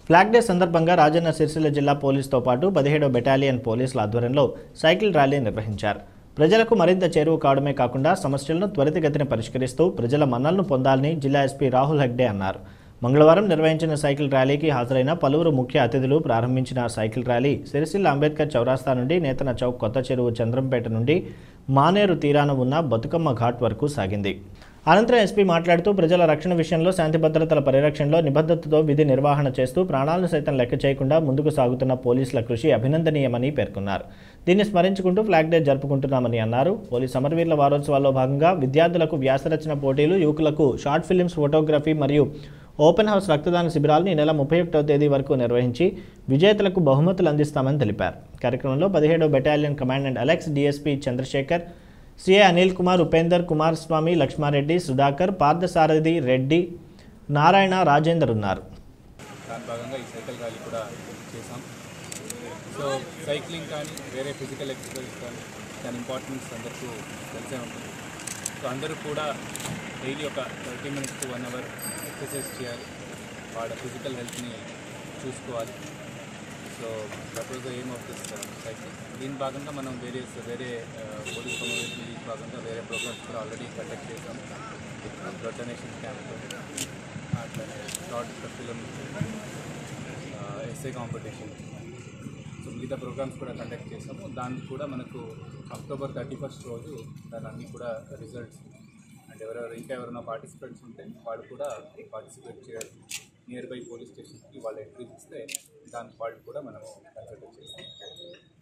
flag day సందర్భంగా రాజన్న సిరిసిల్ల జిల్లా పోలీసుతో పాటు పదిహేడో బెటాలియన్ పోలీసుల ఆధ్వర్యంలో సైకిల్ ర్యాలీ నిర్వహించారు ప్రజలకు మరింత చేరువ కావడమే కాకుండా సమస్యలను త్వరితగతిన పరిష్కరిస్తూ ప్రజల మన్నలను పొందాలని జిల్లా ఎస్పీ రాహుల్ హెగ్డే అన్నారు మంగళవారం నిర్వహించిన సైకిల్ ర్యాలీకి హాజరైన పలువురు ముఖ్య అతిథులు ప్రారంభించిన సైకిల్ ర్యాలీ సిరిసిల్ల అంబేద్కర్ చౌరాస్తా నుండి నేతన చౌక్ కొత్త చెరువు చంద్రంపేట నుండి మానేరు తీరాన ఉన్న బతుకమ్మ ఘాట్ వరకు సాగింది అనంతరం ఎస్పీ మాట్లాడుతూ ప్రజల రక్షణ విషయంలో శాంతి భద్రతల పరిరక్షణలో నిబద్ధతతో విధి నిర్వహణ చేస్తూ ప్రాణాలను సైతం లెక్క చేయకుండా ముందుకు సాగుతున్న పోలీసుల కృషి అభినందనీయమని పేర్కొన్నారు దీన్ని స్మరించుకుంటూ ఫ్లాగ్ డే జరుపుకుంటున్నామని అన్నారు పోలీస్ అమరవీరుల వారోత్సవాల్లో భాగంగా విద్యార్థులకు వ్యాసరచన పోటీలు యువకులకు షార్ట్ ఫిలిమ్స్ ఫోటోగ్రఫీ మరియు ఓపెన్ హౌస్ రక్తదాన శిబిరాలను ఈ నెల ముప్పై ఒకటవ తేదీ వరకు నిర్వహించి విజేతలకు బహుమతులు అందిస్తామని తెలిపారు కార్యక్రమంలో పదిహేడవ battalion commandant Alex DSP Chandrasekhar CA Anil Kumar Upender Kumar Swamy Laxma Reddy Sudhakar Parthasarathi Reddy Narayana Rajender ఉన్నారు దాని భాగంగా ఈ సైకిల్ ర్యాలీ కూడా చేసాం సో సైక్లింగ్ కానీ వేరే ఫిజికల్ ఎక్సర్సైజ్ కానీ దాని ఇంపార్టెన్స్ అందరికీ తెలిసే ఉంటుంది సో అందరూ కూడా డైలీ ఒక thirty minutes to one hour exercise చేయాలి వాళ్ళ ఫిజికల్ హెల్త్ని చూసుకోవాలి so that was the aim of this cycle దీని భాగంగా మనం వేరియస్ వేరే పోలీస్ కమ్యూనిటీ భాగంగా వేరే ప్రోగ్రామ్స్ కూడా ఆల్రెడీ కండక్ట్ చేసాం బ్లడ్ డొనేషన్ క్యాంప్ అట్లనే short film essay competition so మిగతా ప్రోగ్రామ్స్ కూడా కండక్ట్ చేసాము దానికి కూడా మనకు అక్టోబర్ థర్టీ ఫస్ట్ రోజు దాని అన్ని కూడా రిజల్ట్స్ అండ్ ఎవరెవరు ఇంకా ఎవరైనా పార్టిసిపెంట్స్ ఉంటే వాళ్ళు కూడా పార్టిసిపేట్ చేయాలి నియర్ బై పోలీస్ స్టేషన్కి వాళ్ళు ఎంట్రీస్ ఇస్తే దానికి వాళ్ళు కూడా మనము కన్సిడర్ చేస్తాం